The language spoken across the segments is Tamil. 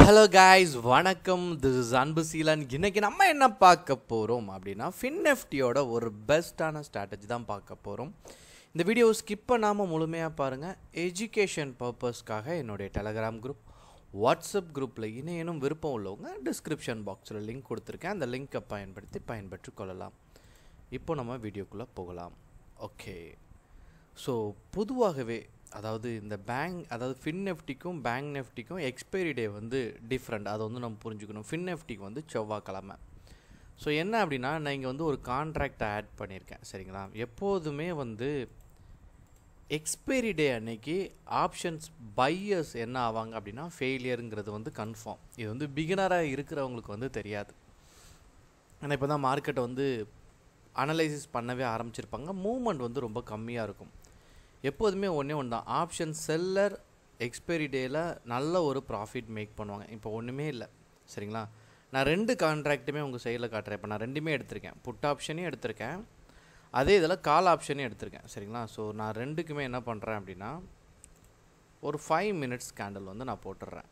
ஹலோ காய்ஸ் வணக்கம் திஸ் இஸ் அன்பு சீலன் இன்னைக்கு நம்ம என்ன பார்க்க போகிறோம் அப்படின்னா ஃபின்எஃப்டியோட ஒரு பெஸ்ட்டான ஸ்ட்ராட்டஜி தான் பார்க்க போகிறோம் இந்த வீடியோவை ஸ்கிப் பண்ணாமல் முழுமையாக பாருங்கள் எஜுகேஷன் பர்பஸ்க்காக என்னுடைய டெலகிராம் குரூப் வாட்ஸ்அப் குரூப்பில் இணையனும் விருப்பம் உள்ளவங்க டிஸ்கிரிப்ஷன் பாக்ஸில் லிங்க் கொடுத்துருக்கேன் அந்த லிங்க்கை பயன்படுத்தி பயன்பெற்று கொள்ளலாம் இப்போ நம்ம வீடியோக்குள்ளே போகலாம் ஓகே ஸோ பொதுவாகவே அதாவது இந்த பேங்க் அதாவது ஃபின் நெஃப்டிக்கும் பேங்க் நெஃப்டிக்கும் எக்ஸ்பைரி டே வந்து டிஃப்ரெண்ட் அதை வந்து நம்ம புரிஞ்சுக்கணும் ஃபின் நெஃப்டிக்கு வந்து செவ்வாய்க்கிழமை ஸோ என்ன அப்படின்னா நான் இங்கே வந்து ஒரு கான்ட்ராக்ட் ஆட் பண்ணியிருக்கேன் சரிங்களா எப்போதுமே வந்து எக்ஸ்பைரி டே அன்னைக்கு ஆப்ஷன்ஸ் பையர்ஸ் என்ன ஆவாங்க அப்படின்னா ஃபெயிலியருங்கிறது வந்து கன்ஃபார்ம் இது வந்து பிகினராக இருக்கிறவங்களுக்கு வந்து தெரியாது ஆனால் இப்போ தான் மார்க்கெட்டை வந்து அனலைசிஸ் பண்ணவே ஆரம்பிச்சிருப்பாங்க மூவ்மெண்ட் வந்து ரொம்ப கம்மியாக இருக்கும் எப்போதுமே ஒன்றே ஒன்று தான் ஆப்ஷன் செல்லர் எக்ஸ்பைரி டேயில் நல்ல ஒரு ப்ராஃபிட் மேக் பண்ணுவாங்க இப்போ ஒன்றுமே இல்லை சரிங்களா நான் ரெண்டு கான்ட்ராக்ட்டுமே உங்கள் சைடில் காட்டுறேன் இப்போ நான் ரெண்டுமே எடுத்திருக்கேன் புட் ஆப்ஷனையும் எடுத்திருக்கேன் அதே இதில் கால் ஆப்ஷனையும் எடுத்திருக்கேன் சரிங்களா ஸோ நான் ரெண்டுக்குமே என்ன பண்ணுறேன் அப்படின்னா ஒரு ஃபைவ் மினிட்ஸ் கேண்டில் வந்து நான் போட்டுடுறேன்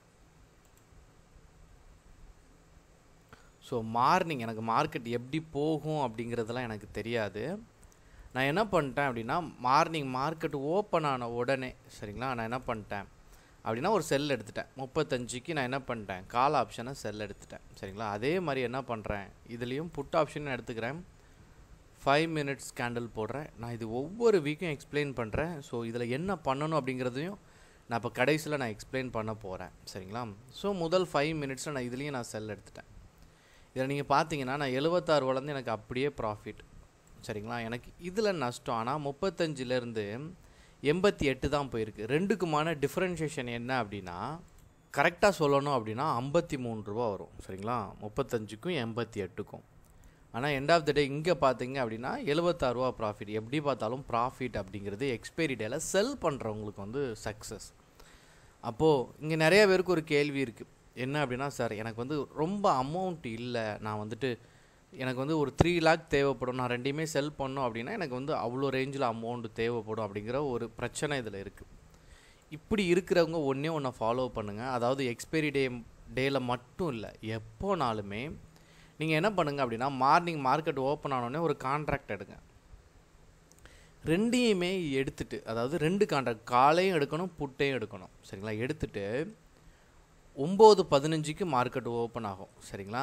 ஸோ மார்னிங் எனக்கு மார்க்கெட் எப்படி போகும் அப்படிங்கிறதெல்லாம் எனக்கு தெரியாது நான் என்ன பண்ணிட்டேன் அப்படின்னா மார்னிங் மார்க்கெட் ஓப்பன் ஆன உடனே சரிங்களா நான் என்ன பண்ணிட்டேன் அப்படின்னா ஒரு செல் எடுத்துட்டேன் முப்பத்தஞ்சுக்கு நான் என்ன பண்ணிட்டேன் கால் ஆப்ஷனை செல் எடுத்துட்டேன் சரிங்களா அதே மாதிரி என்ன பண்ணுறேன் இதுலேயும் புட் ஆப்ஷன் எடுத்துக்கிறேன் ஃபைவ் மினிட்ஸ் கேண்டில் போடுறேன் நான் இது ஒவ்வொரு வீக்கும் எக்ஸ்பிளைன் பண்ணுறேன் ஸோ இதில் என்ன பண்ணணும் அப்படிங்கிறதையும் நான் இப்போ கடைசியில் நான் எக்ஸ்பிளைன் பண்ண போகிறேன் சரிங்களா ஸோ முதல் ஃபைவ் மினிட்ஸில் நான் இதுலேயும் நான் செல் எடுத்துட்டேன் இதில் நீங்கள் பார்த்தீங்கன்னா நான் எழுபத்தாறு வளர்ந்து எனக்கு அப்படியே ப்ராஃபிட் சரிங்களா எனக்கு இதில் நஷ்டம் ஆனால் முப்பத்தஞ்சிலேருந்து எண்பத்தி எட்டு தான் போயிருக்கு ரெண்டுக்குமான டிஃப்ரென்ஷியேஷன் என்ன அப்படின்னா கரெக்டாக சொல்லணும் அப்படின்னா ஐம்பத்தி மூணு ரூபா வரும் சரிங்களா முப்பத்தஞ்சுக்கும் எண்பத்தி எட்டுக்கும் ஆனால் எண்ட் ஆஃப் த டே இங்கே பார்த்தீங்க அப்படின்னா எழுபத்தாறுரூவா ப்ராஃபிட் எப்படி பார்த்தாலும் ப்ராஃபிட் அப்படிங்கிறது எக்ஸ்பைரி டேல செல் பண்ணுறவங்களுக்கு வந்து சக்ஸஸ் அப்போது இங்கே நிறைய பேருக்கு ஒரு கேள்வி இருக்குது என்ன அப்படின்னா சார் எனக்கு வந்து ரொம்ப அமௌண்ட் இல்லை நான் வந்துட்டு எனக்கு வந்து ஒரு த்ரீ லேக் தேவைப்படும் நான் ரெண்டையுமே செல் பண்ணோம் அப்படின்னா எனக்கு வந்து அவ்வளோ ரேஞ்சில் அமௌண்ட் தேவைப்படும் அப்படிங்கிற ஒரு பிரச்சனை இதில் இருக்குது இப்படி இருக்கிறவங்க ஒன்றே ஒன்றை ஃபாலோ பண்ணுங்கள் அதாவது எக்ஸ்பைரி டே டேயில் மட்டும் இல்லை எப்போனாலுமே நீங்கள் என்ன பண்ணுங்கள் அப்படின்னா மார்னிங் மார்க்கெட் ஓப்பன் ஆனோடனே ஒரு கான்ட்ராக்ட் எடுங்க ரெண்டையுமே எடுத்துட்டு அதாவது ரெண்டு கான்ட்ராக்ட் காலையும் எடுக்கணும் புட்டையும் எடுக்கணும் சரிங்களா எடுத்துட்டு ஒம்பது பதினஞ்சுக்கு மார்க்கெட் ஓப்பன் ஆகும் சரிங்களா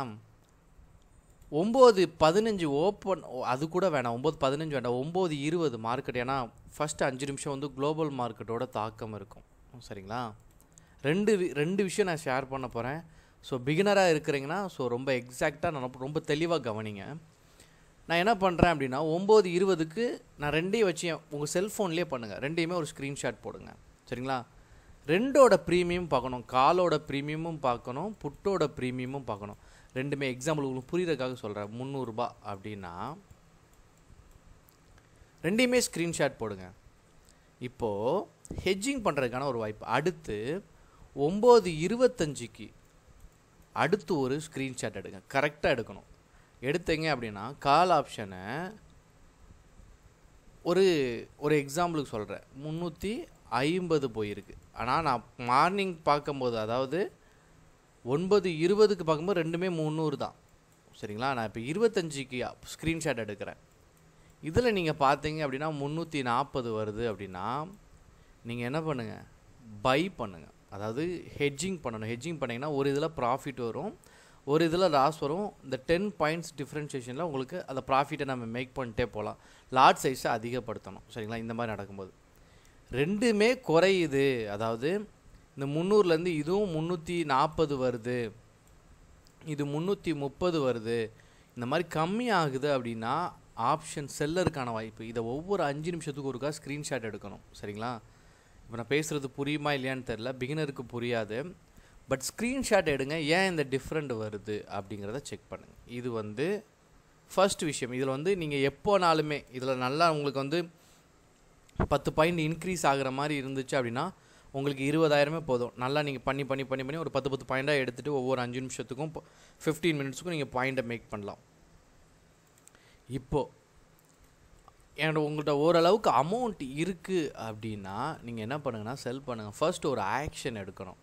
ஒம்பது பதினஞ்சு ஓப்பன் அது கூட வேணாம் ஒம்பது பதினஞ்சு வேண்டாம் ஒம்பது இருபது மார்க்கெட் ஏன்னா ஃபஸ்ட்டு அஞ்சு நிமிஷம் வந்து குளோபல் மார்க்கெட்டோட தாக்கம் இருக்கும் சரிங்களா ரெண்டு வி- ரெண்டு விஷயம் நான் ஷேர் பண்ண போகிறேன் ஸோ பிகினராக இருக்கிறீங்கன்னா ஸோ ரொம்ப எக்ஸாக்டாக நான் ரொம்ப தெளிவாக கவனிங்க நான் என்ன பண்ணுறேன் அப்படின்னா ஒம்பது இருபதுக்கு நான் ரெண்டையும் வச்சு உங்கள் செல்ஃபோன்லேயே பண்ணுங்கள் ரெண்டையுமே ஒரு ஸ்க்ரீன்ஷாட் போடுங்க சரிங்களா ரெண்டோட ப்ரீமியம் பார்க்கணும் காலோட ப்ரீமியமும் பார்க்கணும் புட்டோட ப்ரீமியமும் பார்க்கணும் ரெண்டுமே எக்ஸாம்பிள் உங்களுக்கு புரியுறதுக்காக சொல்கிறேன் முந்நூறுரூபா அப்படின்னா ரெண்டையுமே ஸ்க்ரீன்ஷாட் போடுங்க இப்போது ஹெட்ஜிங் பண்ணுறதுக்கான ஒரு வாய்ப்பு அடுத்து ஒம்பது இருபத்தஞ்சிக்கு அடுத்து ஒரு ஸ்க்ரீன்ஷாட் எடுங்க கரெக்டாக எடுக்கணும் எடுத்தீங்க அப்படின்னா கால் ஆப்ஷனை ஒரு ஒரு எக்ஸாம்பிளுக்கு சொல்கிறேன் முந்நூற்றி ஐம்பது போயிருக்கு ஆனால் நான் மார்னிங் பார்க்கும்போது அதாவது ஒன்பது இருபதுக்கு பார்க்கும்போது ரெண்டுமே முந்நூறு தான் சரிங்களா நான் இப்போ இருபத்தஞ்சிக்கு ஸ்க்ரீன்ஷாட் எடுக்கிறேன் இதில் நீங்கள் பார்த்தீங்க அப்படின்னா முந்நூற்றி நாற்பது வருது அப்படின்னா நீங்கள் என்ன பண்ணுங்கள் பை பண்ணுங்கள் அதாவது ஹெட்ஜிங் பண்ணணும் ஹெட்ஜிங் பண்ணிங்கன்னா ஒரு இதில் ப்ராஃபிட் வரும் ஒரு இதில் லாஸ் வரும் இந்த டென் பாயிண்ட்ஸ் டிஃப்ரென்ஷியேஷனில் உங்களுக்கு அந்த ப்ராஃபிட்டை நம்ம மேக் பண்ணிட்டே போகலாம் லாட் சைஸை அதிகப்படுத்தணும் சரிங்களா இந்த மாதிரி நடக்கும்போது ரெண்டுமே குறையுது அதாவது இந்த முந்நூறுலேருந்து இதுவும் முந்நூற்றி நாற்பது வருது இது முந்நூற்றி முப்பது வருது இந்த மாதிரி கம்மி ஆகுது அப்படின்னா ஆப்ஷன் செல்லருக்கான வாய்ப்பு இதை ஒவ்வொரு அஞ்சு நிமிஷத்துக்கு ஒருக்கா ஸ்க்ரீன்ஷாட் எடுக்கணும் சரிங்களா இப்போ நான் பேசுகிறது புரியுமா இல்லையான்னு தெரில பிகினருக்கு புரியாது பட் ஸ்க்ரீன்ஷாட் எடுங்க ஏன் இந்த டிஃப்ரெண்ட் வருது அப்படிங்கிறத செக் பண்ணுங்கள் இது வந்து ஃபர்ஸ்ட் விஷயம் இதில் வந்து நீங்கள் எப்போனாலுமே இதில் நல்லா உங்களுக்கு வந்து பத்து பாயிண்ட் இன்க்ரீஸ் ஆகுற மாதிரி இருந்துச்சு அப்படின்னா உங்களுக்கு இருபதாயிரமே போதும் நல்லா நீங்கள் பண்ணி பண்ணி பண்ணி பண்ணி ஒரு பத்து பத்து பாயிண்டாக எடுத்துகிட்டு ஒவ்வொரு அஞ்சு நிமிஷத்துக்கும் ஃபிஃப்டீன் மினிட்ஸுக்கும் நீங்கள் பாயிண்ட்டை மேக் பண்ணலாம் இப்போது என்கிட்ட உங்கள்கிட்ட ஓரளவுக்கு அமௌண்ட் இருக்குது அப்படின்னா நீங்கள் என்ன பண்ணுங்கன்னா செல் பண்ணுங்கள் ஃபர்ஸ்ட் ஒரு ஆக்ஷன் எடுக்கணும்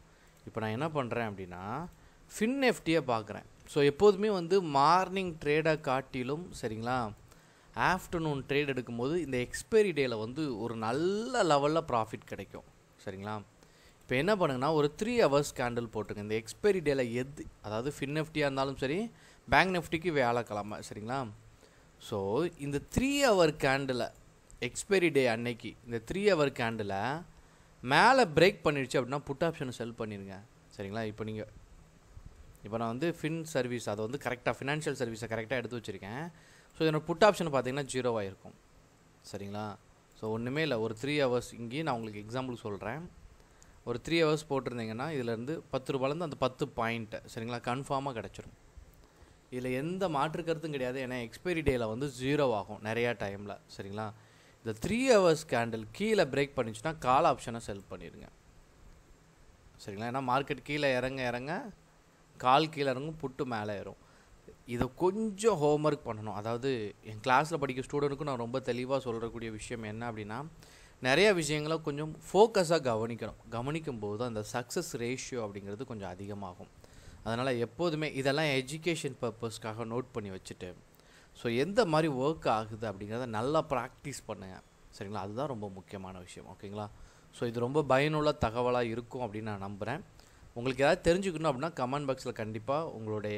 இப்போ நான் என்ன பண்ணுறேன் அப்படின்னா ஃபின் எஃப்டியை பார்க்குறேன் ஸோ எப்போதுமே வந்து மார்னிங் ட்ரேடை காட்டிலும் சரிங்களா ஆஃப்டர்நூன் ட்ரேட் எடுக்கும்போது இந்த எக்ஸ்பைரி டேயில் வந்து ஒரு நல்ல லெவலில் ப்ராஃபிட் கிடைக்கும் சரிங்களா இப்போ என்ன பண்ணுங்கன்னா ஒரு த்ரீ ஹவர்ஸ் கேண்டில் போட்டுருங்க இந்த எக்ஸ்பைரி டேயில் எது அதாவது ஃபின் நெஃப்டியாக இருந்தாலும் சரி பேங்க் நெஃப்டிக்கு வியாழக்கிழமை சரிங்களா ஸோ இந்த three hour candle expiry day அன்னைக்கு இந்த த்ரீ ஹவர் கேண்டில் மேலே பிரேக் பண்ணிடுச்சு அப்படின்னா புட் ஆப்ஷனை செல் பண்ணிடுங்க சரிங்களா இப்போ நீங்கள் இப்போ நான் வந்து ஃபின் சர்வீஸ் அதை வந்து கரெக்டாக ஃபினான்ஷியல் சர்வீஸை கரெக்டாக எடுத்து வச்சுருக்கேன் ஸோ என்னோட புட் ஆப்ஷன் பார்த்தீங்கன்னா ஜீரோவாக இருக்கும் சரிங்களா ஸோ ஒன்றுமே இல்லை ஒரு த்ரீ ஹவர்ஸ் இங்கேயும் நான் உங்களுக்கு எக்ஸாம்பிள் சொல்கிறேன் ஒரு த்ரீ ஹவர்ஸ் போட்டிருந்தீங்கன்னா இதுலேருந்து பத்து ரூபாலேருந்து அந்த பத்து பாயிண்ட்டு சரிங்களா கன்ஃபார்மாக கிடச்சிரும் இதில் எந்த மாற்று கருத்தும் கிடையாது ஏன்னா எக்ஸ்பைரி டேயில் வந்து ஜீரோ ஆகும் நிறையா டைமில் சரிங்களா இந்த த்ரீ ஹவர்ஸ் கேண்டில் கீழே பிரேக் பண்ணிச்சுன்னா கால் ஆப்ஷனை செல் பண்ணிடுங்க சரிங்களா ஏன்னா மார்க்கெட் கீழே இறங்க இறங்க கால் கீழே இறங்கும் புட்டு மேலே ஏறும் இதை கொஞ்சம் ஹோம்ஒர்க் பண்ணணும் அதாவது என் கிளாஸில் படிக்க ஸ்டூடெண்ட்டுக்கும் நான் ரொம்ப தெளிவாக சொல்கிறக்கூடிய விஷயம் என்ன அப்படின்னா நிறைய விஷயங்களை கொஞ்சம் ஃபோக்கஸாக கவனிக்கணும் கவனிக்கும் போது அந்த சக்ஸஸ் ரேஷியோ அப்படிங்கிறது கொஞ்சம் அதிகமாகும் அதனால் எப்போதுமே இதெல்லாம் எஜுகேஷன் பர்பஸ்க்காக நோட் பண்ணி வச்சுட்டு ஸோ எந்த மாதிரி ஒர்க் ஆகுது அப்படிங்கிறத நல்லா ப்ராக்டிஸ் பண்ணுங்கள் சரிங்களா அதுதான் ரொம்ப முக்கியமான விஷயம் ஓகேங்களா ஸோ இது ரொம்ப பயனுள்ள தகவலாக இருக்கும் அப்படின்னு நான் நம்புகிறேன் உங்களுக்கு ஏதாவது தெரிஞ்சுக்கணும் அப்படின்னா கமெண்ட் பாக்ஸில் கண்டிப்பாக உங்களுடைய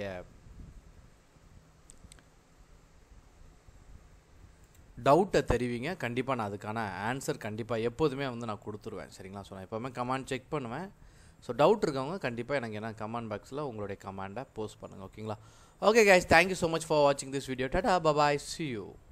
டவுட்டை தெரிவிங்க கண்டிப்பாக நான் அதுக்கான ஆன்சர் கண்டிப்பாக எப்போதுமே வந்து நான் கொடுத்துருவேன் சரிங்களா ஸோ நான் எப்போவுமே கமெண்ட் செக் பண்ணுவேன் ஸோ டவுட் இருக்கவங்க கண்டிப்பாக எனக்கு என்ன கமெண்ட் பாக்ஸில் உங்களுடைய கமெண்டை போஸ்ட் பண்ணுங்கள் ஓகேங்களா okay guys thank you so much for வாட்சிங் this video tata bye bye see you